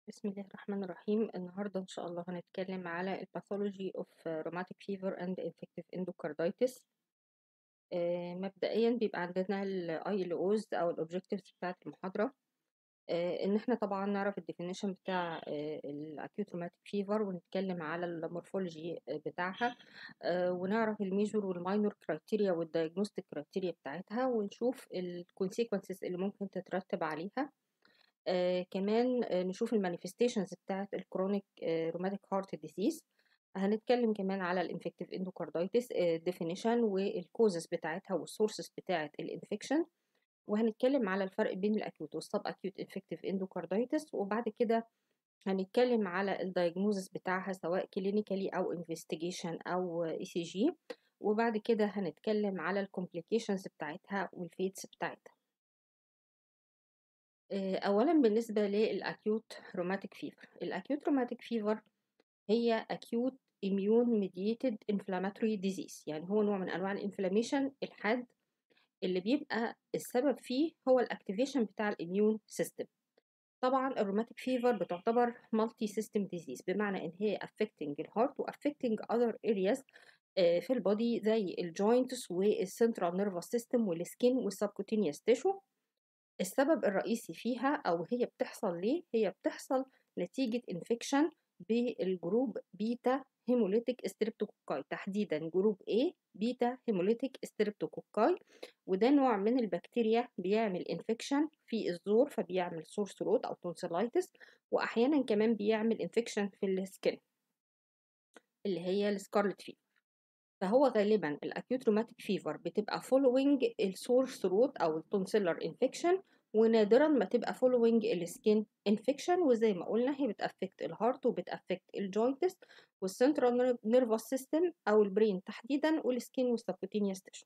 بسم الله الرحمن الرحيم النهاردة إن شاء الله هنتكلم على الباثولوجي of rheumatic fever and infective endocarditis آه، مبدئيا بيبقى عندنا ال ILOs أو ال objectives بتاعة المحاضرة آه، إن احنا طبعا نعرف ال definition بتاع آه، ال acute rheumatic fever ونتكلم على المورفولوجي بتاعها آه، ونعرف الميجور والماينور criteria والdiagnostic criteria بتاعتها ونشوف ال consequences اللي ممكن تترتب عليها آه كمان آه نشوف المانيفستيشنز بتاعت الكرونيك روماتيك هارت ديزيز هنتكلم كمان على الانفكتيف اندوكاردايتس ديفينيشن والكوزز بتاعتها والسورسز بتاعت الانفكشن وهنتكلم على الفرق بين الاكيوت والسب اكيوت انفكتيف اندوكاردايتس وبعد كده هنتكلم على الدايجنوزس بتاعها سواء كلينيكالي او انفستيجيشن او اي سي جي وبعد كده هنتكلم على الكومبليكيشنز بتاعتها والفيتس بتاعتها اولا بالنسبه للاكيوت روماتيك فيفر الاكيوت روماتيك فيفر هي acute immune mediated inflammatory disease يعني هو نوع من انواع الانفلاميشن الحاد اللي بيبقى السبب فيه هو الاكتيفيشن بتاع الاميون سيستم طبعا الروماتيك فيفر بتعتبر مالتي سيستم ديزيز بمعنى ان هي affecting الهارت و affecting other areas في البودي زي الجوينتس والسنترال نيرفس سيستم والسكين والسبكوتينيوس تيشو السبب الرئيسي فيها أو هي بتحصل ليه؟ هي بتحصل نتيجة انفكشن بالجروب بيتا هيموليتيك ستريبتوكوكاي تحديدا جروب A بيتا هيموليتيك ستريبتوكوكاي وده نوع من البكتيريا بيعمل انفكشن في الزور فبيعمل سور ثروت او تونسيلايتس واحيانا كمان بيعمل انفكشن في السكن اللي هي السكارلت فيفر فهو غالبا الاكيوت روماتيك فيفر بتبقى فولوينج السور ثروت او التونسيلر انفكشن ونادرا ما تبقى فولوينج السكين انفكشن وزي ما قلنا هي بتافكت الهارت وبتافكت الجوينتس والسنترال نيرفس سيستم او البرين تحديدا والسكين والسبكوتينيوس تيشو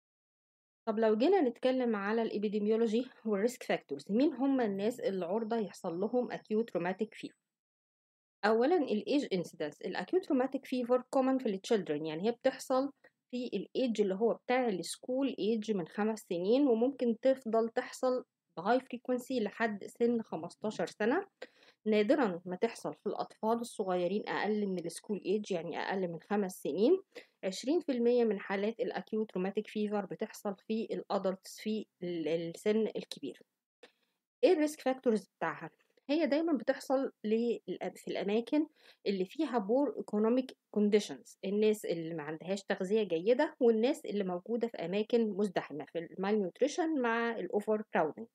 طب لو جينا نتكلم على الابيديميولوجي والريسك فاكتورز مين هم الناس اللي عرضه يحصل لهم اكيوت روماتيك فيفر اولا الايج انسيدنس الاكيوت روماتيك فيفر كومن في التشيلدرن يعني هي بتحصل في الايج اللي هو بتاع السكول ايج من خمس سنين وممكن تفضل تحصل بهاي فريكونسي لحد سن 15 سنة نادرا ما تحصل في الأطفال الصغيرين أقل من السكول ايج يعني أقل من خمس سنين 20% من حالات الأكيوت روماتيك فيفر بتحصل في الأدلتس في السن الكبير ايه الريسك فاكتورز بتاعها هي دايما بتحصل في الاماكن اللي فيها بور ايكونوميك كونديشنز الناس اللي ما عندهاش تغذيه جيده والناس اللي موجوده في اماكن مزدحمه في المال نيوتريشن مع الاوفر كراودنج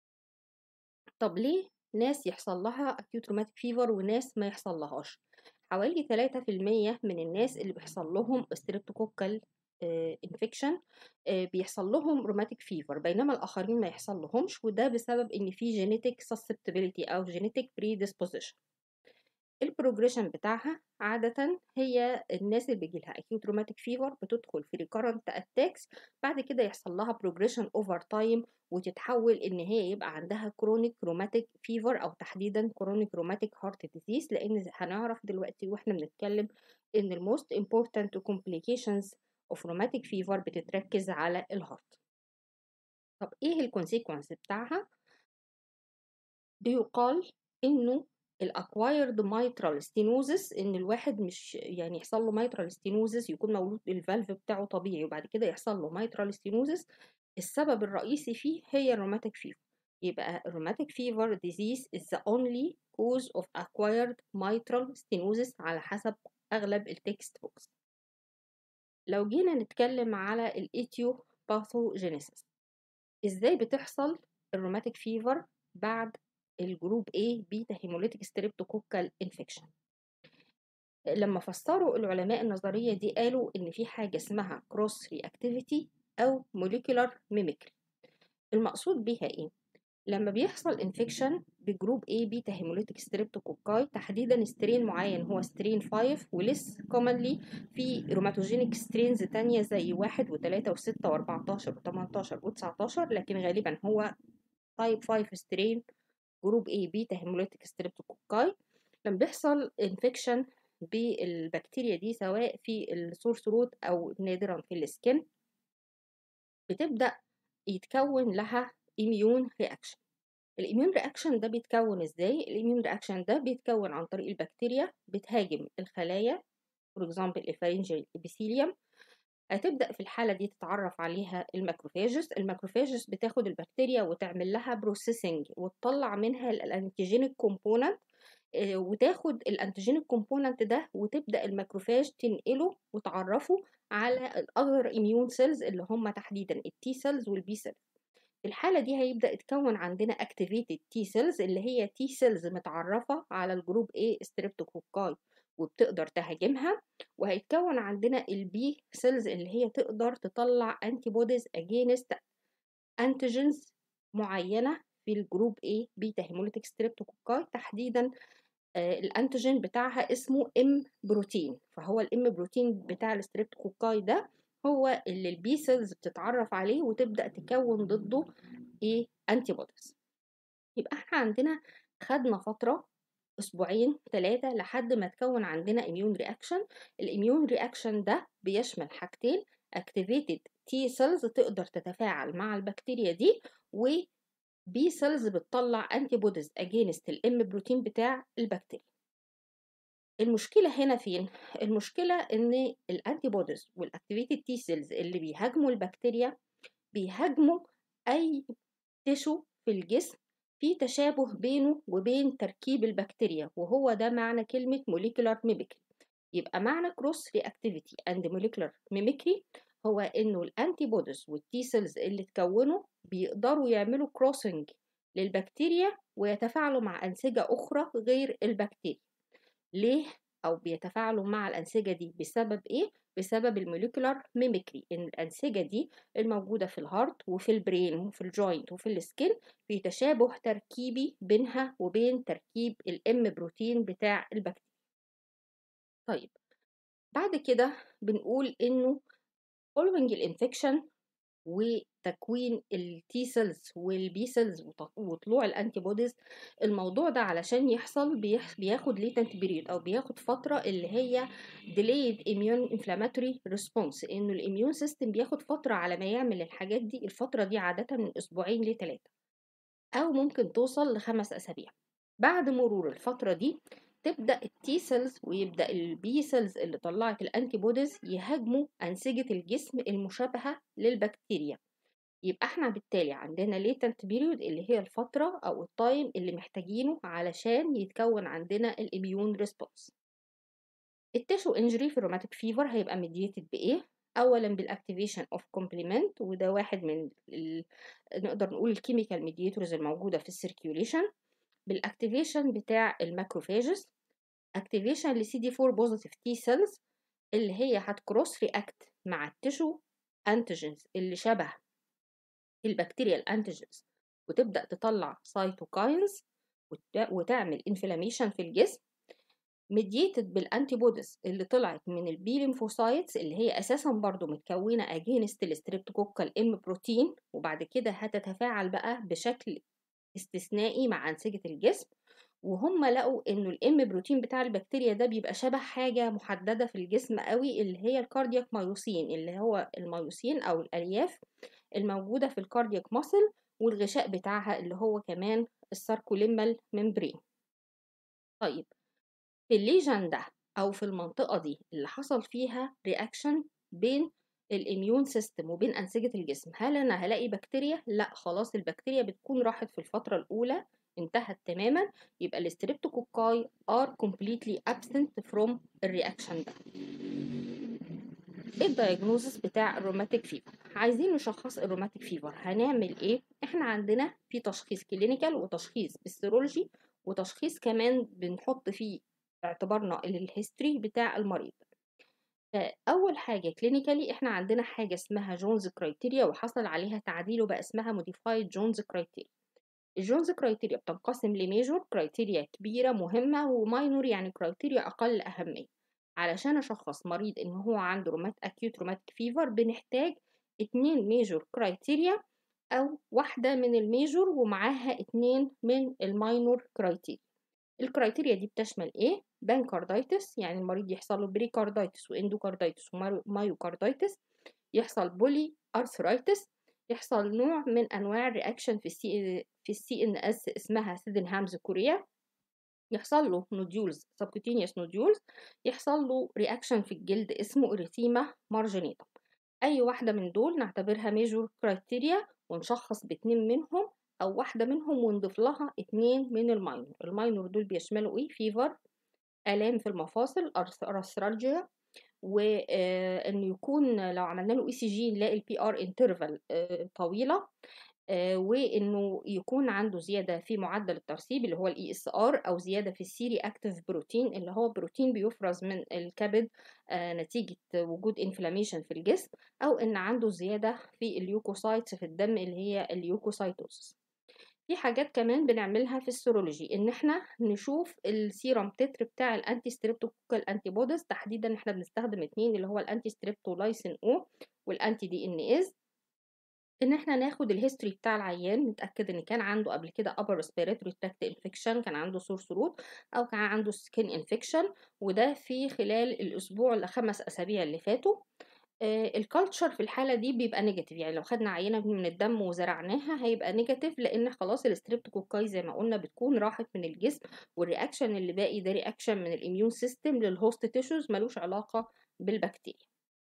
طب ليه ناس يحصل لها اكيوت روماتيك فيفر وناس ما يحصل لهاش حوالي 3% من الناس اللي بيحصل لهم ستريبتوكوكال انفكشن بيحصل لهم روماتيك فيفر بينما الاخرين ما يحصل لهمش وده بسبب ان في جينيتك سسبتبيليتي او جينيتك بريدisposition البروجريشن بتاعها عادة هي الناس اللي بيجيلها acute روماتيك فيفر بتدخل في recurrent attacks بعد كده يحصل لها progression over time وتتحول ان هي يبقى عندها chronic روماتيك فيفر او تحديدا chronic روماتيك heart disease لان هنعرف دلوقتي واحنا بنتكلم ان ال most important complications of rheumatic fever بتتركز على الهارت طب ايه الكونسيكونس بتاعها بيقال انه الاكوايرد مايترال ستينوزس ان الواحد مش يعني يحصل له مايترال ستينوزس يكون مولود الفالف بتاعه طبيعي وبعد كده يحصل له مايترال ستينوزس السبب الرئيسي فيه هي الروماتيك فيفر يبقى الروماتيك فيفر disease is the only cause of acquired mitral stenosis على حسب اغلب التكست بوكس لو جينا نتكلم على الايتيو باثوجينيسيس ازاي بتحصل الروماتيك فيفر بعد الجروب A بيتا هيموليتيك ستريبتوكوكال انفكشن لما فسروا العلماء النظريه دي قالوا ان في حاجه اسمها كروس رياكتيفيتي او موليكولار ميميكري المقصود بيها ايه لما بيحصل انفكشن بجروب A بيتا هيموليتيك ستريبتوكوكاي تحديدا سترين معين هو سترين 5 ولس كومنلي في روماتوجينيك سترينز تانية زي 1 و3 و6 و14 و18 و19 لكن غالبا هو تايب 5 سترين جروب A بيتا هيموليتيك ستريبتوكوكاي لما بيحصل انفكشن بالبكتيريا دي سواء في السور ثروت او نادرا في السكن بتبدا يتكون لها immune reaction الاميون رياكشن ده بيتكون ازاي الاميون رياكشن ده بيتكون عن طريق البكتيريا بتهاجم الخلايا فور اكزامبل الفارنجيال ابيثيليوم هتبدا في الحاله دي تتعرف عليها الماكروفاجز الماكروفاجز بتاخد البكتيريا وتعمل لها بروسيسنج وتطلع منها الانتيجينيك كومبوننت وتاخد الانتيجينيك كومبوننت ده وتبدا الماكروفاج تنقله وتعرفه على الاذر اميون سيلز اللي هم تحديدا التي سيلز والبي سيلز في الحالة دي هيبدأ يتكون عندنا activated T cells اللي هي T cells متعرفة على الجروب A ستريبتوكوكاي وبتقدر تهاجمها وهيتكون عندنا البي سيلز اللي هي تقدر تطلع antibodies against antigens معينة في الجروب A بيتا هيموليتيك ستريبتوكوكاي تحديدا آه الانتيجين بتاعها اسمه ام بروتين فهو الام بروتين بتاع الستريبتوكوكاي ده هو اللي البي سيلز بتتعرف عليه وتبدا تكون ضده ايه انتي بوديز يبقى احنا عندنا خدنا فتره اسبوعين ثلاثه لحد ما تكون عندنا اميون رياكشن الاميون رياكشن ده بيشمل حاجتين activated تي سيلز تقدر تتفاعل مع البكتيريا دي و بي سيلز بتطلع انتي بوديز اجينست الام بروتين بتاع البكتيريا المشكلة هنا فين؟ المشكلة إن الأنتي بوديز والأكتيفيتد تي سيلز اللي بيهاجموا البكتيريا بيهاجموا أي تشو في الجسم في تشابه بينه وبين تركيب البكتيريا وهو ده معنى كلمة molecular mimicry يبقى معنى cross reactivity and molecular mimicry هو إنه الأنتي بوديز والتي سيلز اللي اتكونوا بيقدروا يعملوا كروسنج للبكتيريا ويتفاعلوا مع أنسجة أخرى غير البكتيريا ليه او بيتفاعلوا مع الانسجه دي بسبب ايه بسبب الموليكولار ميميكري ان الانسجه دي الموجوده في الهارت وفي البرين وفي الجوينت وفي السكين في تشابه تركيبي بينها وبين تركيب الام بروتين بتاع البكتيريا طيب بعد كده بنقول انه following الانفكشن وتكوين التي سيلز والبي سيلز وطلوع الانتي بوديز الموضوع ده علشان يحصل بياخد ليتنت بيريود او بياخد فتره اللي هي delayed immune inflammatory response انه الاميون سيستم بياخد فتره على ما يعمل الحاجات دي الفتره دي عاده من اسبوعين لثلاثه او ممكن توصل لخمس اسابيع بعد مرور الفتره دي تبدا التي سيلز ويبدا البي سيلز اللي طلعت الانتي بوديز يهاجموا انسجه الجسم المشابهه للبكتيريا يبقى احنا بالتالي عندنا ليتنت بيريود اللي هي الفتره او التايم اللي محتاجينه علشان يتكون عندنا الاميون ريسبونس التشو انجري في الروماتيك فيفر هيبقى ميديتد بايه اولا بالاكتيفيشن اوف كومبلمنت وده واحد من ال... نقدر نقول الكيميكال ميديتورز الموجوده في السيركيوليشن بالاكتيفيشن بتاع الماكروفاجز اكتيفيشن لسي دي 4 بوزيتيف تي سيلز اللي هي هتكروس رياكت مع التشو انتيجنز اللي شبه البكتيريا الانتيجنز وتبدا تطلع سايتوكاينز وتعمل انفلاميشن في الجسم ميديتد بالانتي بوديز اللي طلعت من البي ليمفوسايتس اللي هي اساسا برضو متكونه اجينست الستريبتوكوكال ام بروتين وبعد كده هتتفاعل بقى بشكل استثنائي مع انسجه الجسم وهم لقوا انه الام بروتين بتاع البكتيريا ده بيبقى شبه حاجه محدده في الجسم قوي اللي هي الكاردياك مايوسين اللي هو المايوسين او الالياف الموجوده في الكاردياك ماسل والغشاء بتاعها اللي هو كمان الساركوليمال ممبرين طيب في الليجن ده او في المنطقه دي اللي حصل فيها رياكشن بين الاميون سيستم وبين انسجه الجسم هل انا هلاقي بكتيريا لا خلاص البكتيريا بتكون راحت في الفتره الاولى انتهت تماما يبقى الستريبتوكوكاي are completely absent from الرياكشن ده ايه الدايجنوزس بتاع الروماتيك فيفر عايزين نشخص الروماتيك فيفر هنعمل ايه احنا عندنا في تشخيص كلينيكال وتشخيص بالسيرولوجي وتشخيص كمان بنحط فيه اعتبارنا الهيستوري بتاع المريض اول حاجه كلينيكالي احنا عندنا حاجه اسمها جونز كرايتيريا وحصل عليها تعديل وبقى اسمها موديفايد جونز كرايتيريا الجونز كرايتيريا بتنقسم لميجور كرايتيريا كبيره مهمه وماينور يعني كرايتيريا اقل اهميه علشان اشخص مريض ان هو عنده رومات اكيوت روماتيك فيفر بنحتاج اتنين ميجور كرايتيريا او واحده من الميجور ومعاها اتنين من الماينور كرايتيريا الكرايتيريا دي بتشمل ايه بانكاردايتس يعني المريض يحصل له بريكاردايتس واندوكاردايتس ومايوكاردايتس يحصل بولي ارثرايتس يحصل نوع من أنواع الرياكشن في السي في السي ان اس اسمها سيدنهامز كوريا يحصل له نوديولز سبكوتينيوس نوديولز يحصل له رياكشن في الجلد اسمه اريثيما مارجينيتا اي واحده من دول نعتبرها ميجور كرايتيريا ونشخص باتنين منهم او واحده منهم ونضيف لها اتنين من الماينور الماينور دول بيشملوا ايه فيفر الام في المفاصل ارثرالجيا وانه يكون لو عملنا له اي سي جي نلاقي البي ار انترفال طويله آه، وانه يكون عنده زياده في معدل الترسيب اللي هو الاي اس ار او زياده في السيري اكتيف بروتين اللي هو بروتين بيفرز من الكبد آه، نتيجه وجود انفلاميشن في الجسم او ان عنده زياده في اليوكوسايتس في الدم اللي هي اليوكوسايتوسس في حاجات كمان بنعملها في السيرولوجي ان احنا نشوف السيرم تتر بتاع الانتي ستريبتوكوكال انتي بوديز تحديدا احنا بنستخدم اتنين اللي هو الانتي ستريبتولايسين او والانتي دي ان از ان احنا ناخد الهيستوري بتاع العيان نتاكد ان كان عنده قبل كده upper respiratory tract infection كان عنده سور ثروت او كان عنده skin infection وده في خلال الاسبوع لخمس اسابيع اللي فاتوا الكالتشر في الحالة دي بيبقى نيجاتيف يعني لو خدنا عينة من الدم وزرعناها هيبقى نيجاتيف لأن خلاص الستريبتوكوكاي زي ما قلنا بتكون راحت من الجسم والرياكشن اللي باقي ده رياكشن من الاميون سيستم للهوست تيشوز ملوش علاقة بالبكتيريا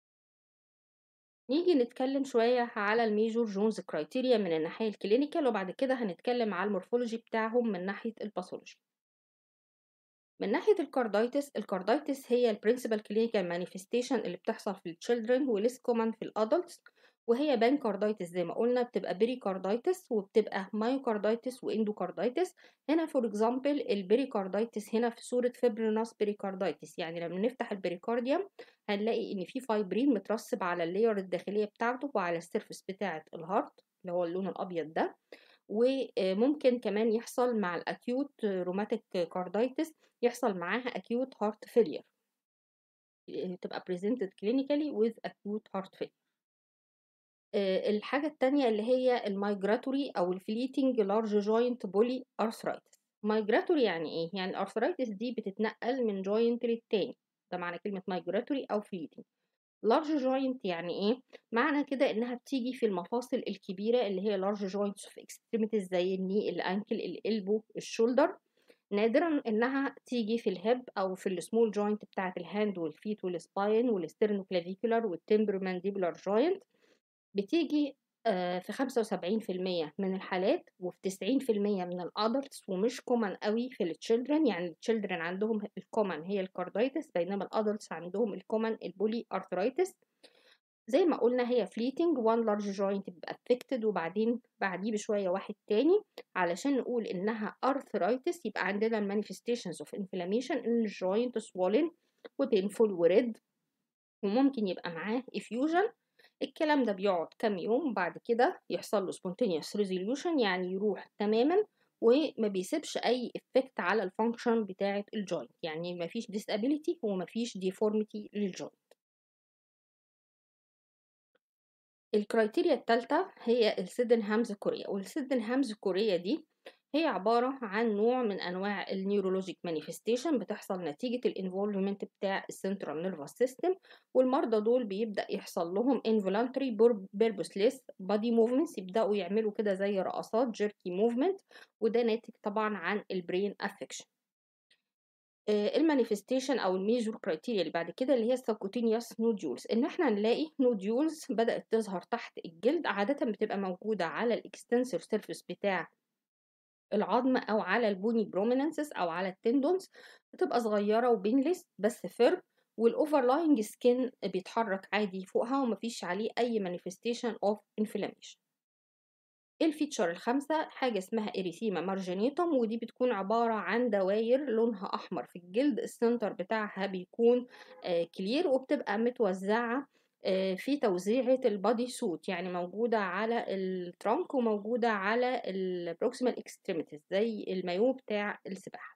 نيجي نتكلم شوية على الميجور جونز كرايتيريا من الناحية الكلينيكال وبعد كده هنتكلم على المورفولوجي بتاعهم من ناحية الباثولوجي من ناحية الكاردايتس الكاردايتس هي البرنسبل كلينيكال مانيفستيشن اللي بتحصل في التشيلدرن وليس كومن في الادلتس وهي بانكاردايتس زي ما قلنا بتبقى بيريكاردايتس وبتبقى مايوكاردايتس واندوكاردايتس هنا فور اكزامبل البيريكاردايتس هنا في صورة فيبريناس بيريكاردايتس يعني لما نفتح البيريكارديوم هنلاقي ان في فايبرين مترسب على اللاير الداخلية بتاعته وعلى السيرفس بتاعة الهارت اللي هو اللون الابيض ده وممكن كمان يحصل مع الاكيوت روماتيك كاردايتس يحصل معاها acute heart failure تبقى presented clinically with acute heart failure الحاجة التانية اللي هي المايجراتوري أو الفليتنج لارج جوينت بولي أرثرايتس مايجراتوري يعني إيه؟ يعني الأرثرايتس دي بتتنقل من جوينت للتاني ده معنى كلمة مايجراتوري أو فليتنج لارج جوينت يعني ايه معنى كده انها بتيجي في المفاصل الكبيره اللي هي لارج جوينتس اوف اكستريميتيز زي الني الانكل الالبو الشولدر نادرا انها تيجي في الهيب او في السمول جوينت بتاعه الهاند والفيت والسباين والسترنوكلافيكولار والتمبرومانديبولار جوينت بتيجي في 75% من الحالات وفي 90% من الادلتس ومش كومن قوي في التشيلدرن يعني التشيلدرن عندهم الكومن هي الكاردايتس بينما الادلتس عندهم الكومن البولي ارثرايتس زي ما قلنا هي فليتنج وان لارج جوينت بيبقى افكتد وبعدين بعديه بشويه واحد تاني علشان نقول انها ارثرايتس يبقى عندنا المانيفستيشنز اوف انفلاميشن ان الجوينت swollen وبينفول وريد وممكن يبقى معاه افيوجن الكلام ده بيقعد كام يوم بعد كده يحصل له spontaneous resolution يعني يروح تماما وما بيسيبش اي افكت على الفانكشن بتاعه الجوينت يعني ما فيش disability وما فيش deformity للجوينت الكرايتيريا الثالثة هي السيدنهامز كوريا والسيدنهامز كوريا دي هي عبارة عن نوع من أنواع النيورولوجيك مانيفستيشن بتحصل نتيجة الانفولفمنت بتاع السنترال نيرفس سيستم والمرضى دول بيبدأ يحصل لهم involuntary purposeless body movements يبدأوا يعملوا كده زي رقصات جيركي موفمنت وده ناتج طبعا عن البرين افكشن المانيفستيشن او الميجور كرايتيريا اللي بعد كده اللي هي السبكوتينيوس نوديولز ان احنا نلاقي نوديولز بدات تظهر تحت الجلد عاده بتبقى موجوده على الاكستنسور سيرفيس بتاع العظم او على البوني بروميننسز او على التندونز بتبقى صغيره وبينلس بس فيرم والاوفرلاينج سكين بيتحرك عادي فوقها ومفيش عليه اي مانيفستيشن اوف انفلاميشن الفيتشر الخامسة حاجة اسمها إريثيما مارجينيتوم ودي بتكون عبارة عن دواير لونها أحمر في الجلد السنتر بتاعها بيكون آه كلير وبتبقى متوزعة آه في توزيعة البادي سوت يعني موجودة على الترانك وموجودة على البروكسيمال اكستريميتيز زي المايو بتاع السباحة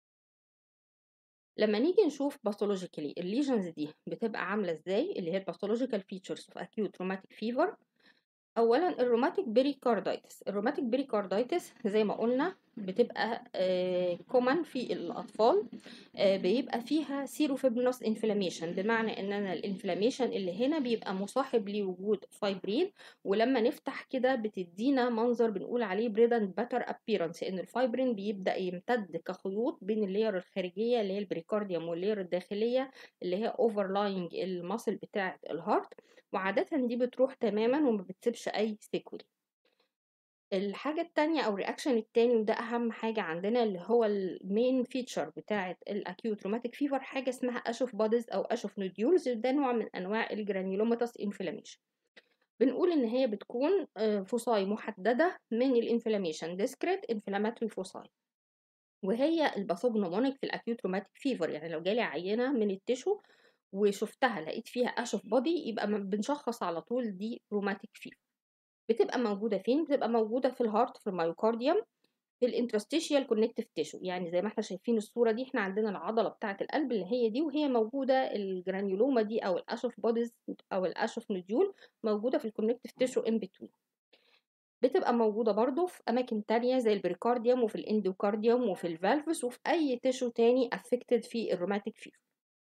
لما نيجي نشوف باثولوجيكالي الليجنز دي بتبقى عاملة ازاي اللي هي الباثولوجيكال فيتشرز اوف acute روماتيك فيفر اولا الروماتيك بيريكاردايتس الروماتيك بيريكاردايتس زي ما قلنا بتبقى كومن في الاطفال آه، بيبقى فيها سيروفيبرينوس انفلاميشن بمعنى ان انا الانفلاميشن اللي هنا بيبقى مصاحب لوجود فايبرين ولما نفتح كده بتدينا منظر بنقول عليه بريد اند باتر ابيرنس ان الفايبرين بيبدا يمتد كخيوط بين اللير الخارجيه اللي هي البريكارديوم واللير الداخليه اللي هي اوفرلاينج الماسل بتاعه الهارت وعاده دي بتروح تماما وما بتسيبش اي سيكولي الحاجة التانية أو الرياكشن التاني وده أهم حاجة عندنا اللي هو المين فيتشر بتاعة الأكيوت روماتيك فيفر حاجة اسمها أشوف بوديز أو أشوف نوديولز ده نوع من أنواع الجرانيولوماتوس انفلاميشن بنقول إن هي بتكون فصاي محددة من الانفلاميشن ديسكريت انفلاماتوري فصاي وهي الباثوجنومونيك في الأكيوت روماتيك فيفر يعني لو جالي عينة من التشو وشفتها لقيت فيها أشوف بودي يبقى بنشخص على طول دي روماتيك فيفر بتبقى موجودة فين؟ بتبقى موجودة في الهارت في الميوكارديوم في الانترستيشيال كونكتيف تيشو يعني زي ما احنا شايفين الصورة دي احنا عندنا العضلة بتاعة القلب اللي هي دي وهي موجودة الجرانيولوما دي او الاشوف بوديز او الاشوف نوديول موجودة في الكونكتيف تيشو ان بتوين بتبقى موجودة برضو في أماكن تانية زي البريكارديوم وفي الاندوكارديوم وفي الفالفس وفي أي تيشو تاني affected في الروماتيك فيفر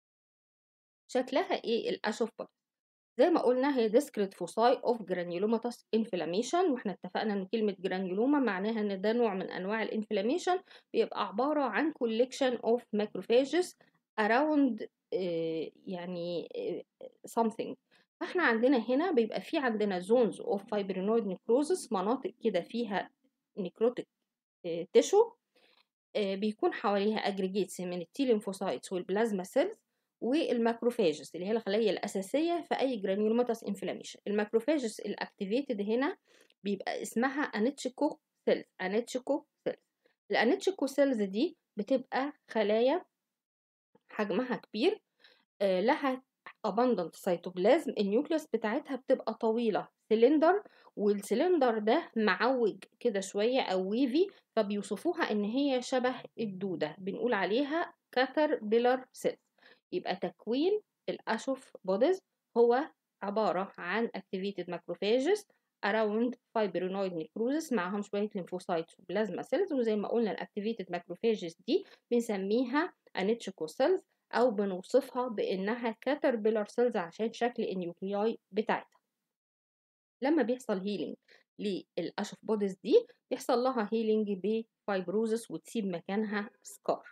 شكلها ايه الأشوف بوديز زي ما قلنا هي discrete foci of granulomatous inflammation واحنا اتفقنا ان كلمة جرانيولوما معناها ان ده نوع من انواع الانفلاميشن بيبقى عبارة عن collection of macrophages around uh, يعني uh, something فاحنا عندنا هنا بيبقى في عندنا zones of fibrinoid necrosis مناطق كده فيها necrotic uh, tissue بيكون حواليها aggregates من التيلينفوسايتس والبلازما سيلز والماكروفاجز اللي هي الخلية الأساسية في أي جرانيولوماتوس انفلاميشن الماكروفاجز الأكتيفيتد هنا بيبقى اسمها أنيتشيكو سيلز أنيتشيكو سيلز الأنيتشيكو سيلز دي بتبقى خلايا حجمها كبير آه لها abundant سيتوبلازم النيوكليوس بتاعتها بتبقى طويلة سلندر والسلندر ده معوج كده شوية أو ويفي فبيوصفوها إن هي شبه الدودة بنقول عليها كاتر بيلر سيلز يبقى تكوين الأشوف بوديز هو عبارة عن activated macrophages around fibrinoid necrosis معاهم شوية lymphocytes وبلازما سيلز وزي ما قلنا الactivated macrophages دي بنسميها anetico cells أو بنوصفها بإنها caterpillar cells عشان شكل النيوكلياي بتاعتها لما بيحصل هيلينج للأشوف بوديز دي بيحصل لها هيلينج بفايبروزس وتسيب مكانها سكار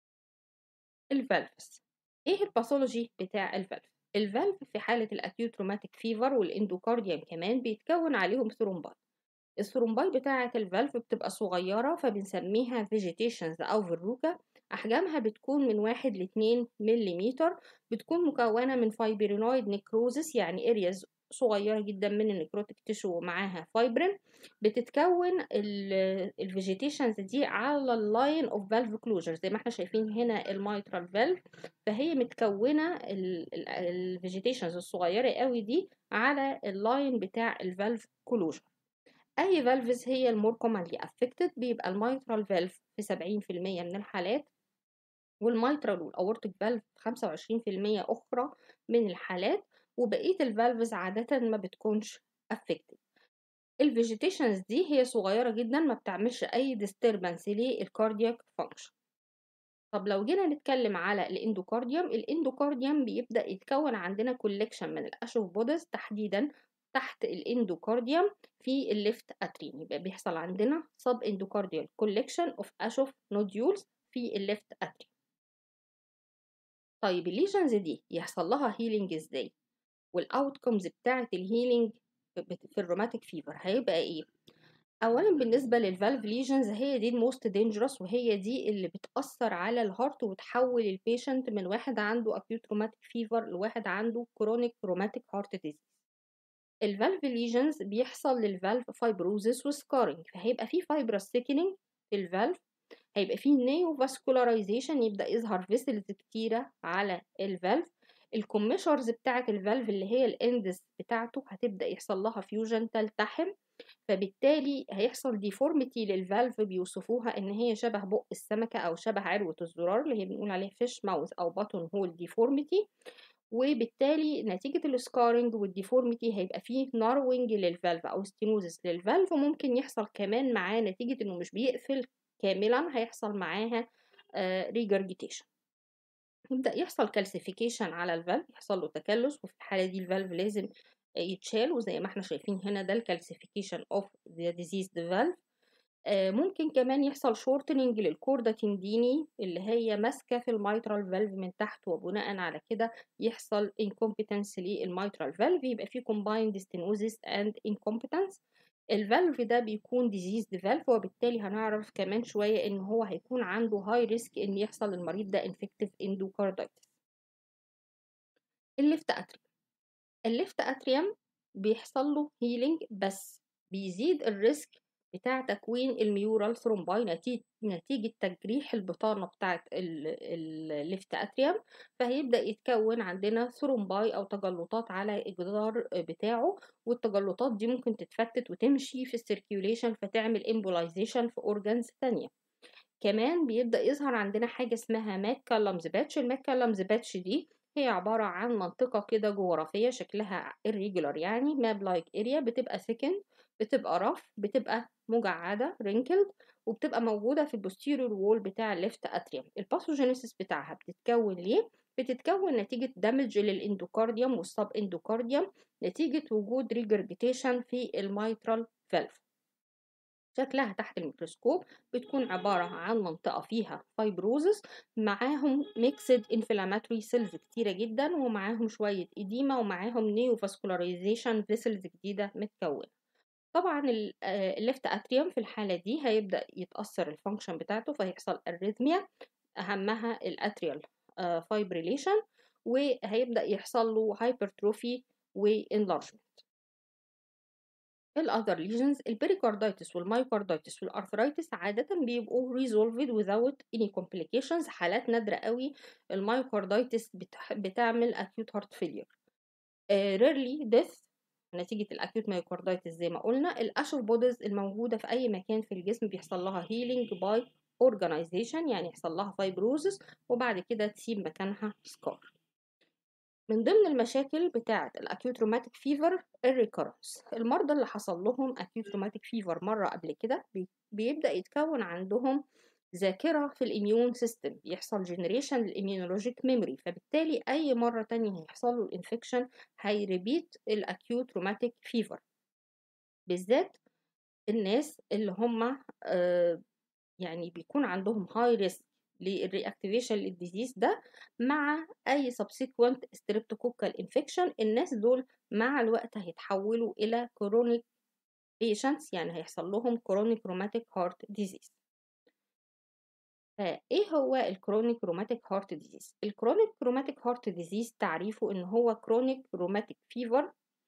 الفالفس ايه الباثولوجي بتاع الفالف الفالف في حالة الأكيوت روماتيك فيفر والإندوكارديوم كمان بيتكون عليهم ثرومباي الثرومباي بتاعة الفالف بتبقى صغيرة فبنسميها فيجيتيشنز أو فروكة أحجامها بتكون من واحد لاتنين مليمتر بتكون مكونة من فايبرينويد نيكروزس يعني ارياز صغيرة جدا من النكروتيك تيشو ومعاها فايبرين بتتكون الفيجيتيشنز دي على اللاين اوف فالف كلوجر زي ما احنا شايفين هنا الميترال فالف فهي متكونة الفيجيتيشنز الصغيرة قوي دي على اللاين بتاع الفالف كلوجر اي فالفز هي المور كومنلي افكتد بيبقى الميترال فالف في 70% من الحالات والميترال والاورتيك فالف 25% اخرى من الحالات وبقية الفالفز عادة ما بتكونش affected الفيجيتيشنز دي هي صغيرة جدا ما بتعملش أي disturbance للكاردياك function طب لو جينا نتكلم على الاندوكارديوم الاندوكارديوم بيبدأ يتكون عندنا كولكشن من الأشوف بودز تحديدا تحت الاندوكارديوم في الليفت اترين يبقى بيحصل عندنا سب اندوكارديال كولكشن اوف اشوف نوديولز في الليفت اترين طيب الليجنز دي يحصل لها هيلينج ازاي والاوتكمز بتاعه الهيلينج في الروماتيك فيفر هيبقى ايه اولا بالنسبه للفالف ليجنز هي دي الموست دينجرس وهي دي اللي بتاثر على الهارت وتحول البيشنت من واحد عنده اكيوت روماتيك فيفر لواحد عنده كرونيك روماتيك هارت ديزيز الفالف ليجنز بيحصل للفالف فايبروزس وسكارينج فهيبقى في فايبرس سيكنينج في الفالف هيبقى في نيو فاسكولارايزيشن يبدا يظهر فيسلز كتيره على الفالف الكوميشرز بتاعة الفالف اللي هي الاندس بتاعته هتبدأ يحصل لها فيوجن تلتحم فبالتالي هيحصل ديفورميتي للفالف بيوصفوها ان هي شبه بق السمكة او شبه عروة الزرار اللي هي بنقول عليها فيش ماوث او باتون هول ديفورميتي وبالتالي نتيجة السكارنج والديفورميتي هيبقى فيه ناروينج للفالف او ستينوزس للفالف وممكن يحصل كمان معاه نتيجة انه مش بيقفل كاملا هيحصل معاها ريجرجيتيشن يبدأ يحصل كالسيفيكيشن على الفالف يحصل له تكلس وفي الحالة دي الفالف لازم يتشال وزي ما احنا شايفين هنا ده الكالسيفيكيشن اوف ذا diseased valve آه، ممكن كمان يحصل شورتنينج للكوردة تنديني اللي هي ماسكة في الميترال فالف من تحت وبناء على كده يحصل incompetence للميترال فالف يبقى في combined stenosis and incompetence الفالف ده بيكون diseased valve وبالتالي هنعرف كمان شوية ان هو هيكون عنده high risk ان يحصل للمريض ده infective endocarditis الليفت اتريوم الليفت اتريوم بيحصل له هيلينج بس بيزيد الريسك بتاع تكوين الميورال ثرومباي نتيجة, نتيجة تجريح البطانة بتاعة الليفت اتريوم فهيبدأ يتكون عندنا ثرومباي أو تجلطات على الجدار بتاعه والتجلطات دي ممكن تتفتت وتمشي في السيركيوليشن فتعمل امبولايزيشن في اورجانز تانية كمان بيبدأ يظهر عندنا حاجة اسمها ماك كالمز باتش الماك كالمز باتش دي هي عبارة عن منطقة كده جغرافية شكلها irregular يعني ماب لايك اريا بتبقى سكن بتبقى رف بتبقى مجعدة wrinkled وبتبقى موجودة في البوستيريور وول بتاع الليفت اتريوم الباثوجينيسيس بتاعها بتتكون ليه؟ بتتكون نتيجة دمج للاندوكارديوم والسب اندوكارديوم نتيجة وجود ريجرجيتيشن في الميترال فالف شكلها تحت الميكروسكوب بتكون عبارة عن منطقة فيها فايبروزس معاهم ميكسد انفلاماتوري سيلز كتيرة جدا ومعاهم شوية إديمة ومعاهم نيوفاسكولاريزيشن فيسلز جديدة متكونة طبعا الليفت اتريوم في الحالة دي هيبدأ يتأثر الفانكشن بتاعته فهيحصل اريثميا أهمها الاتريال فايبريليشن وهيبدأ يحصل له هايبرتروفي وانلارجمنت الاذر ليجنز البريكاردايتس والمايوكاردايتس والارثرايتس عاده بيبقوا resolved without any complications حالات نادره قوي المايوكاردايتس بتعمل acute heart failure uh, rarely death نتيجة الأكيوت مايوكاردايتس زي ما قلنا الأشر بودز الموجودة في أي مكان في الجسم بيحصل لها هيلينج باي اورجانيزيشن يعني يحصل لها فايبروزس وبعد كده تسيب مكانها سكار من ضمن المشاكل بتاعة الأكيوت روماتيك فيفر الريكورنس المرضى اللي حصل لهم أكيوت روماتيك فيفر مرة قبل كده بيبدأ يتكون عندهم ذاكرة في الإميون سيستم يحصل جنريشن للإميونولوجيك ميموري فبالتالي أي مرة تانية هيحصل له الانفكشن هيريبيت الأكيوت روماتيك فيفر بالذات الناس اللي هم آه يعني بيكون عندهم هاي ريسك للرياكتيفيشن للديزيز ده مع اي subsequent streptococcal infection الناس دول مع الوقت هيتحولوا الى chronic patients يعني هيحصل لهم chronic rheumatic heart disease فايه هو الكرونيك روماتيك هارت ديزيز الكرونيك روماتيك هارت ديزيز تعريفه ان هو كرونيك روماتيك فيفر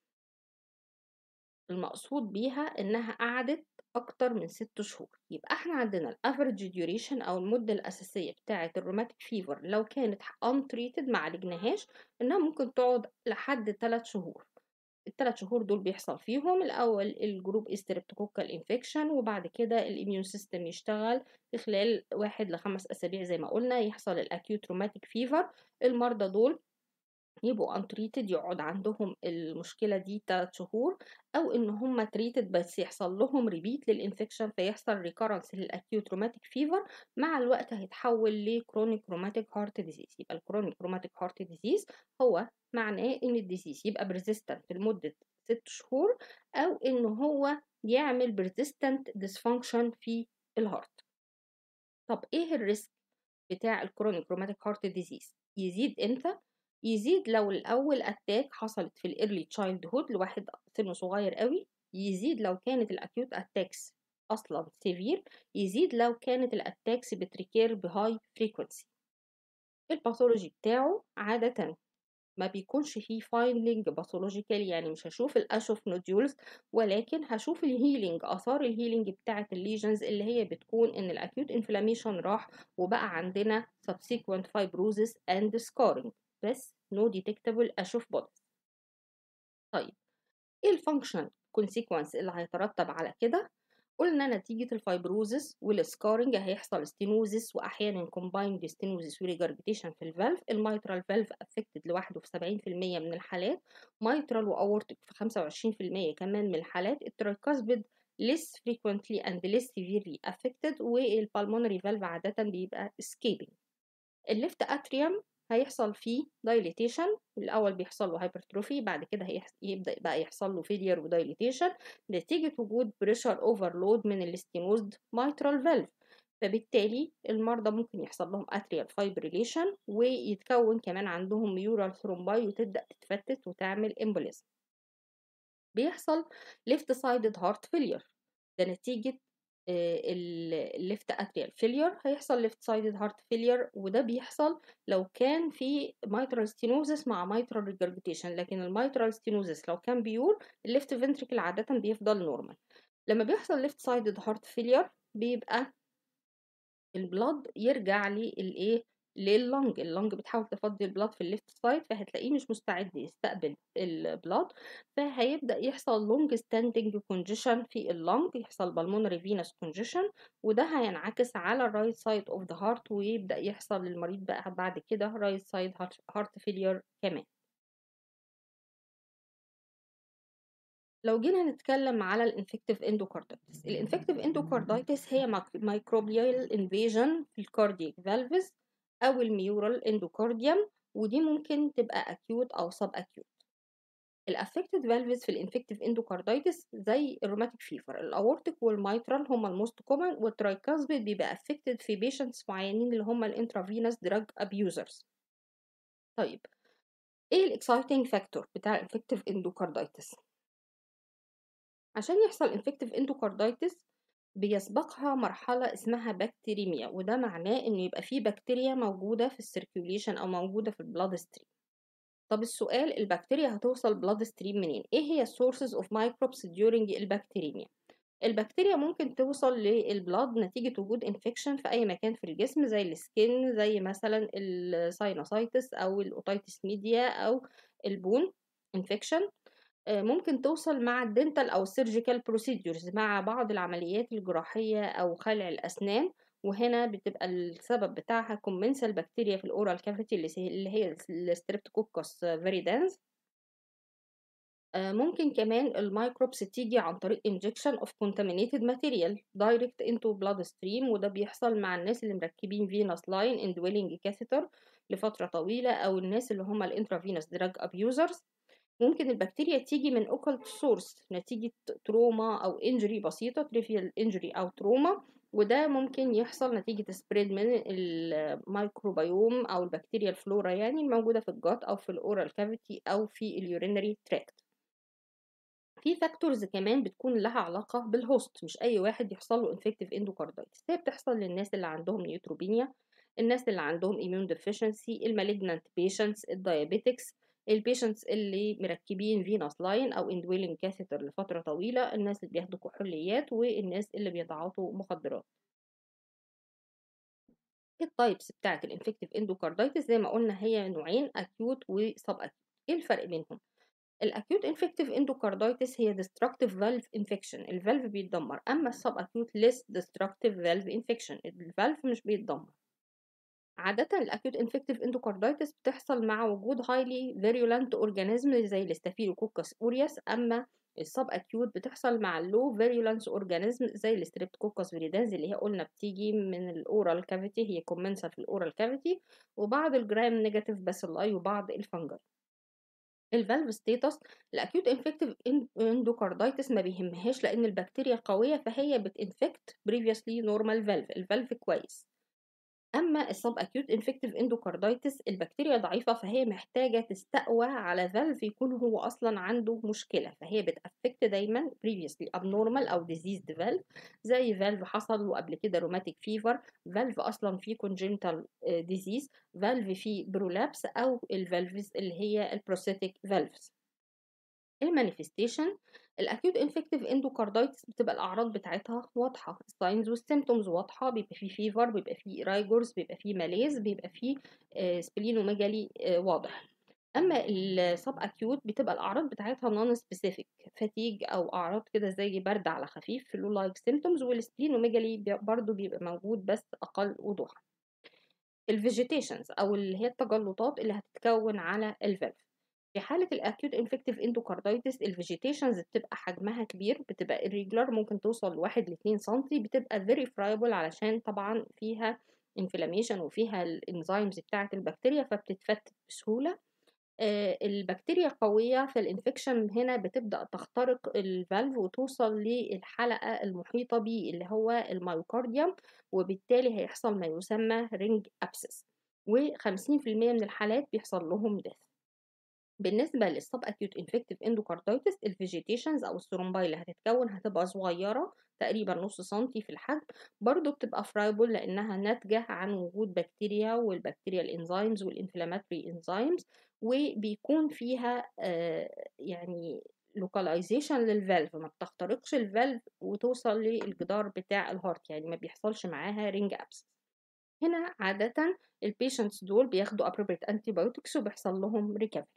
المقصود بيها انها قعدت اكتر من ست شهور يبقى احنا عندنا الافريج ديوريشن او المده الاساسيه بتاعه الروماتيك فيفر لو كانت untreated ما عالجناهاش انها ممكن تقعد لحد 3 شهور الثلاث شهور دول بيحصل فيهم الاول الجروب استريبتوكوكال انفكشن وبعد كده الاميون سيستم يشتغل في خلال واحد لخمس اسابيع زي ما قلنا يحصل الاكيوت روماتيك فيفر المرضى دول يبقوا untreated يقعد عندهم المشكلة دي 3 شهور أو إن هم treated بس يحصل لهم ريبيت للإنفكشن فيحصل recurrence للأكيوت روماتيك فيفر مع الوقت هيتحول لكرونيك روماتيك هارت ديزيز يبقى الكرونيك روماتيك هارت ديزيز هو معناه إن الديزيز يبقى persistent لمدة 6 شهور أو إن هو يعمل persistent dysfunction في الهارت طب إيه الريسك بتاع الكرونيك روماتيك هارت ديزيز يزيد امتى يزيد لو الأول أتاك حصلت في الإيرلي تشايلد هود لواحد سنه صغير قوي يزيد لو كانت الأكيوت أتاكس أصلا سيفير يزيد لو كانت الأتاكس بتريكير بهاي فريكونسي الباثولوجي بتاعه عادة ما بيكونش فيه فايندنج باثولوجيكال يعني مش هشوف الاشوف نوديولز ولكن هشوف الهيلينج اثار الهيلينج بتاعه الليجنز اللي هي بتكون ان الاكيوت انفلاميشن راح وبقى عندنا subsequent fibrosis and scarring بس no detectable اشوف بودز طيب ايه الفانكشن كونسيكونس اللي هيترتب على كده قلنا نتيجة الفايبروزس والسكارنج هيحصل ستينوزس وأحيانا كومبايند ستينوزس وريجرجيتيشن في الفالف الميترال فالف افكتد لوحده في 70% من الحالات ميترال وأورتك في 25% كمان من الحالات الترايكاسبيد less frequently and less severely affected والpulmonary valve عادة بيبقى escaping الليفت اتريوم هيحصل فيه dilatation الأول بيحصل له hypertrophy بعد كده هيحص... يبدأ بقى يحصل له failure ودايليتيشن نتيجة وجود pressure overload من الاستينوزد mitral valve فبالتالي المرضى ممكن يحصل لهم atrial fibrillation ويتكون كمان عندهم mural thrombi وتبدأ تتفتت وتعمل embolism بيحصل left sided heart failure ده نتيجة الليفت اتريال فيلير هيحصل left sided heart failure وده بيحصل لو كان في mitral stenosis مع mitral regurgitation لكن الميترال stenosis لو كان بيور الليفت ventricle عادة بيفضل نورمال لما بيحصل left sided heart failure بيبقى البلاد يرجع للايه لللنج اللنج بتحاول تفضي البلاد في الليفت سايد فهتلاقيه مش مستعد يستقبل البلاد فهيبدا يحصل لونج ستاندنج كونجيشن في اللنج يحصل بالمونري فينس كونجيشن وده هينعكس على الرايت سايد اوف ذا هارت ويبدا يحصل للمريض بقى بعد كده رايت سايد هارت فيلير كمان لو جينا نتكلم على الانفكتيف اندوكاردايتس الانفكتيف اندوكاردايتس هي مايكروبيال انفيجن في الكاردياك فالفز او الميورال اندوكارديوم ودي ممكن تبقى اكيوت او سب اكيوت الافكتد فالفز في الانفكتيف اندوكاردايتس زي الروماتيك فيفر الاورتيك والميترال هما الموست كومن والترايكاسبيد بيبقى افكتد في بيشنتس معينين اللي هما الانترافينوس دراج ابيوزرز طيب ايه الاكسايتنج فاكتور بتاع الانفكتيف اندوكاردايتس عشان يحصل انفكتيف اندوكاردايتس بيسبقها مرحلة اسمها بكتيريميا وده معناه إن يبقى فيه بكتيريا موجودة في السيركيوليشن أو موجودة في البلاد ستريم طب السؤال البكتيريا هتوصل بلاد ستريم منين؟ إيه هي sources of microbes during البكتيريميا؟ البكتيريا ممكن توصل للبلاد نتيجة وجود انفكشن في أي مكان في الجسم زي السكين زي مثلا الساينوسايتس أو الأوتيتس ميديا أو البون انفكشن ممكن توصل مع الدنتال أو السيرجيكال بروسيدورز مع بعض العمليات الجراحية أو خلع الأسنان وهنا بتبقى السبب بتاعها كومنسال بكتيريا في الأورال كافيتي اللي هي الستريبتوكوكس فيريدانز ممكن كمان الميكروبس تيجي عن طريق injection of contaminated material direct into bloodstream وده بيحصل مع الناس اللي مركبين venous line indwelling catheter لفترة طويلة أو الناس اللي هم الانترافينوس drug abusers ممكن البكتيريا تيجي من occult source نتيجة تروما أو injury بسيطة trivial injury أو تروما وده ممكن يحصل نتيجة سبريد من الميكروبيوم أو البكتيريا الفلورا يعني الموجودة في الجات أو في الأورال كافيتي أو في اليورينري تراكت في فاكتورز كمان بتكون لها علاقة بالهوست مش أي واحد يحصل له انفكتيف اندوكاردايتس هي بتحصل للناس اللي عندهم نيوتروبينيا الناس اللي عندهم immune deficiency المالجنانت بيشنتس الدايابيتكس البيشنتس اللي مركبين فينوس لاين او اندويلنج كاثيتر لفتره طويله الناس اللي بياخدوا كحوليات والناس اللي بيتعاطوا مخدرات التايبس بتاعه الانفكتيف اندوكاردايتس زي ما قلنا هي نوعين اكيوت وسب اكيوت ايه الفرق بينهم الاكيوت انفكتيف اندوكاردايتس هي destructive valve infection الفالف بيتدمر اما السب اكيوت less destructive valve infection الفالف مش بيتدمر عادة الأكيوت انفكتيف اندوكاردايتس بتحصل مع وجود highly virulent organism زي الاستافيلوكوكس اورياس أما السب اكيوت بتحصل مع اللو فيريولانس اورجانيزم زي الستريبتوكوكس فيريدانز اللي هي قلنا بتيجي من الاورال كافيتي هي كومنسال في الاورال كافيتي وبعض الجرام نيجاتيف باسيلاي وبعض الفنجل الفالف ستيتس الاكيوت انفكتيف اندوكاردايتس ما بيهمهاش لان البكتيريا قويه فهي بتنفكت بريفيوسلي نورمال فالف الفالف كويس اما السب اكيوت انفكتيف اندوكاردايتس البكتيريا ضعيفه فهي محتاجه تستقوى على فالف يكون هو اصلا عنده مشكله فهي بتافكت دايما previously abnormal او diseased valve زي فالف حصل له قبل كده روماتيك فيفر فالف اصلا فيه congenital disease فالف فيه برولابس او الفالفز اللي هي البروستاتيك فالفز المانيفستيشن الاكيوت انفكتيف اندوكاردايتس بتبقى الاعراض بتاعتها واضحه الساينز والسيمتومز واضحه بيبقى فيه فيفر بيبقى فيه رايجورز بيبقى فيه ماليز بيبقى فيه سبلينوميجالي واضح اما السب اكيوت بتبقى الاعراض بتاعتها نون سبيسيفيك فاتيج او اعراض كده زي برد على خفيف فلو لايك سيمتومز والسبلينوميجالي برضو بيبقى موجود بس اقل وضوحا الفيجيتيشنز او اللي هي التجلطات اللي هتتكون على الفالف في حالة الأكيوت انفكتيف اندوكاردايتس الفيجيتيشنز بتبقى حجمها كبير بتبقى irregular ممكن توصل لواحد لاتنين سنتي بتبقى very friable علشان طبعا فيها inflammation وفيها الانزيمز بتاعة البكتيريا فبتتفتت بسهولة آه، البكتيريا قوية فالانفكشن هنا بتبدأ تخترق الفالف وتوصل للحلقة المحيطة بيه اللي هو الميوكارديوم وبالتالي هيحصل ما يسمى رينج أبسس و50% من الحالات بيحصل لهم ديث بالنسبة للسب اكيوت انفكتيف اندوكاردايتس الفيجيتيشنز او الثرومباي اللي هتتكون هتبقى صغيرة تقريبا نص سنتي في الحجم برضو بتبقى فرايبل لانها ناتجة عن وجود بكتيريا والبكتيريا الانزيمز والانفلاماتوري انزيمز وبيكون فيها آه يعني لوكاليزيشن للفالف ما بتخترقش الفالف وتوصل للجدار بتاع الهارت يعني ما بيحصلش معاها رينج ابسس هنا عادة البيشنتس دول بياخدوا appropriate antibiotics وبيحصل لهم recovery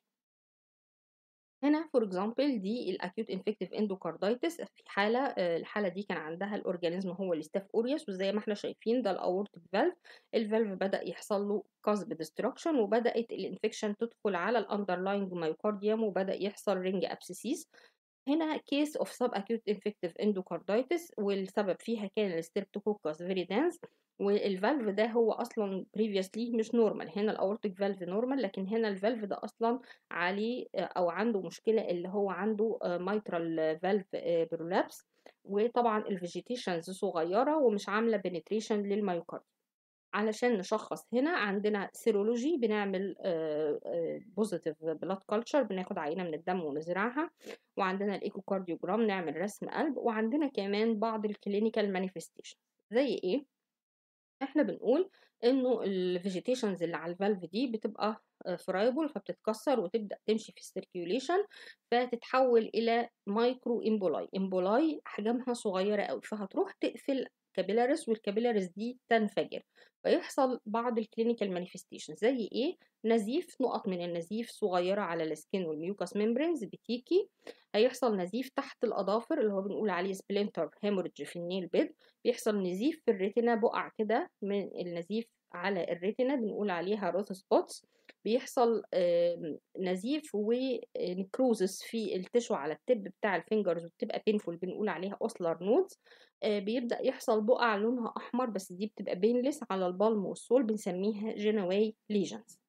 هنا فور اكزامبل دي الاكيوت انفكتيف اندوكاردايتس في حاله الحاله دي كان عندها الاورجانيزم هو الستاف اوريوس وزي ما احنا شايفين ده الاورتيك فالف الفالف بدا يحصل له كاسب ديستركشن وبدات الانفكشن تدخل على الاندرلاينج مايوكارديوم وبدا يحصل رينج ابسيسيس هنا كيس اوف سب اكيوت انفكتيف اندوكاردايتس والسبب فيها كان الستريبتوكوكس فيريدانس والفالف ده هو اصلا previously مش نورمال هنا الاورتيك فالف نورمال لكن هنا الفالف ده اصلا عليه او عنده مشكله اللي هو عنده مايترال فالف برولابس وطبعا الفيجيتيشنز صغيره ومش عامله بنتريشن للمايوكارد علشان نشخص هنا عندنا سيرولوجي بنعمل بوزيتيف بلاد كلتشر بناخد عينه من الدم ونزرعها وعندنا الايكوكارديوجرام نعمل رسم قلب وعندنا كمان بعض الكلينيكال مانيفستيشن زي ايه احنا بنقول انه الفيجيتيشنز اللي على الفالف دي بتبقى فرايبل فبتتكسر وتبدا تمشي في السيركيوليشن فتتحول الى مايكرو امبولاي امبولاي احجامها صغيره قوي فهتروح تقفل كابيلاريس والكابيلاريس دي تنفجر فيحصل بعض الكلينيكال مانيفستيشن زي ايه نزيف نقط من النزيف صغيره على السكين والميوكاس ميمبرينز بتيجي هيحصل نزيف تحت الاظافر اللي هو بنقول عليه سبلنتر هيموريدج في النيل بيد بيحصل نزيف في الريتنا بقع كده من النزيف على الريتنا بنقول عليها روث سبوتس بيحصل نزيف ونكروزس في التشو على التب بتاع الفينجرز وبتبقى بينفول بنقول عليها اوسلر نودز بيبدا يحصل بقع لونها احمر بس دي بتبقى بينلس على البالم والسول بنسميها جينواي ليجنز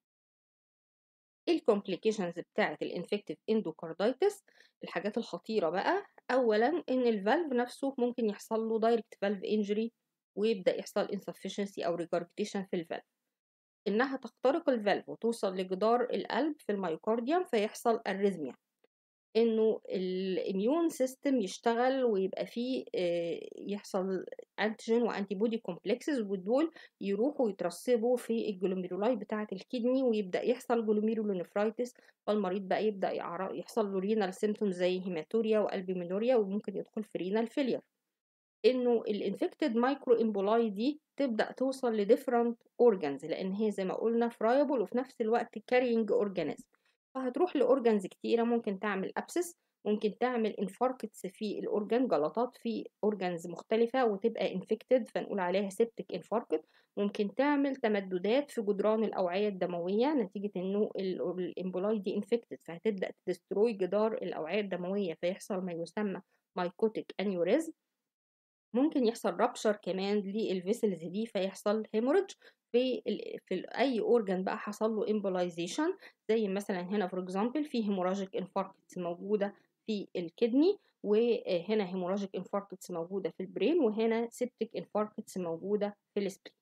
الكومبليكيشنز بتاعه الانفكتيف اندوكاردايتس الحاجات الخطيره بقى اولا ان الفالف نفسه ممكن يحصل له دايركت فالف انجري ويبدا يحصل insufficiency او regurgitation في الفالف انها تخترق الفالف وتوصل لجدار القلب في الميوكارديوم فيحصل اريزميا انه الاميون سيستم يشتغل ويبقى فيه يحصل انتيجين وانتي بودي كومبلكسز ودول يروحوا يترسبوا في الجلوميرولاي بتاعه الكدني ويبدا يحصل جلوميرولونيفرايتس فالمريض بقى يبدا يحصل له رينال سيمتومز زي هيماتوريا والبيمينوريا وممكن يدخل في رينال فيلير انه الانفكتد مايكرو امبولاي دي تبدا توصل لديفرنت اورجانز لان هي زي ما قلنا فرايبل وفي نفس الوقت كارينج اورجانيزم فهتروح لاورجانز كتيره ممكن تعمل ابسس ممكن تعمل انفاركتس في الاورجان جلطات في اورجانز مختلفه وتبقى انفكتد فنقول عليها سيبتك انفاركت ممكن تعمل تمددات في جدران الاوعيه الدمويه نتيجه انه الامبولاي دي انفكتد فهتبدا تدستروي جدار الاوعيه الدمويه فيحصل ما يسمى مايكوتيك انيوريزم ممكن يحصل رابشر كمان للفيسلز دي فيحصل هيموريدج في ال في اي اورجان بقى حصل له امبولايزيشن زي مثلا هنا فور اكزامبل في هيموراجيك انفاركتس موجوده في الكدني وهنا هيموراجيك انفاركتس موجوده في البرين وهنا سيبتيك انفاركتس موجوده في السبلين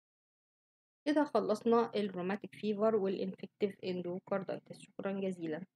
كده خلصنا الروماتيك فيفر والانفكتيف اندوكاردايتس شكرا جزيلا